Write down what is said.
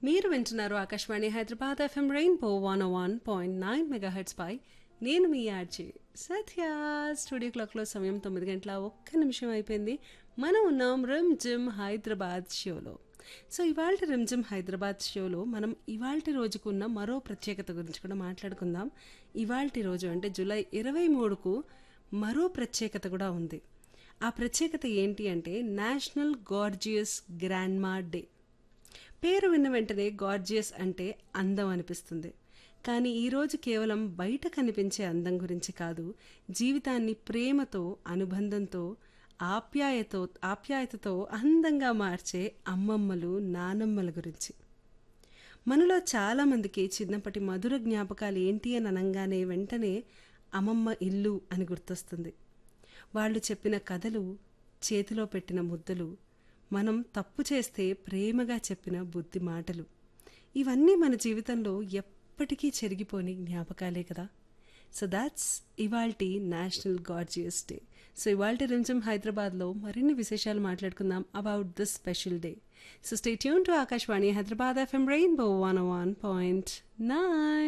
మీరు వింటున్నారు Akashvani Hyderabad FM rainbow one one point nine megahertz పై నేను మీ ఆర్జే సత్య స్టూడియో క్లాక్లో సమయం తొమ్మిది గంటల ఒక్క నిమిషం అయిపోయింది మనం ఉన్నాం రిమ్ జిమ్ హైదరాబాద్ షోలో సో ఇవాళ రిమ్ జిమ్ హైదరాబాద్ షోలో మనం ఇవాళ రోజుకున్న మరో ప్రత్యేకత గురించి కూడా మాట్లాడుకుందాం ఇవాళ రోజు అంటే జూలై ఇరవై మూడుకు మరో ప్రత్యేకత కూడా ఉంది ఆ ప్రత్యేకత ఏంటి అంటే నేషనల్ గార్జియస్ గ్రాండ్మా డే పేరు విన్న వెంటనే గార్జియస్ అంటే అందం అనిపిస్తుంది కానీ ఈరోజు కేవలం బయట కనిపించే అందం గురించి కాదు జీవితాన్ని ప్రేమతో అనుబంధంతో ఆప్యాయతో ఆప్యాయతతో అందంగా మార్చే అమ్మమ్మలు నానమ్మల గురించి మనలో చాలామందికి చిన్నప్పటి మధుర జ్ఞాపకాలు ఏంటి అని అనగానే వెంటనే అమ్మమ్మ ఇల్లు అని గుర్తొస్తుంది వాళ్ళు చెప్పిన కథలు చేతిలో పెట్టిన ముద్దలు మనం తప్పు చేస్తే ప్రేమగా చెప్పిన బుద్ధి మాటలు ఇవన్నీ మన జీవితంలో ఎప్పటికీ చెరిగిపోని జ్ఞాపకాలే కదా సో దాట్స్ ఇవాల్టి నేషనల్ గార్జియస్ డే సో ఇవాల్టి రింజం హైదరాబాద్లో మరిన్ని విశేషాలు మాట్లాడుకుందాం about this special day so stay tune to Akashvani Hyderabad FM rainbow one one point nine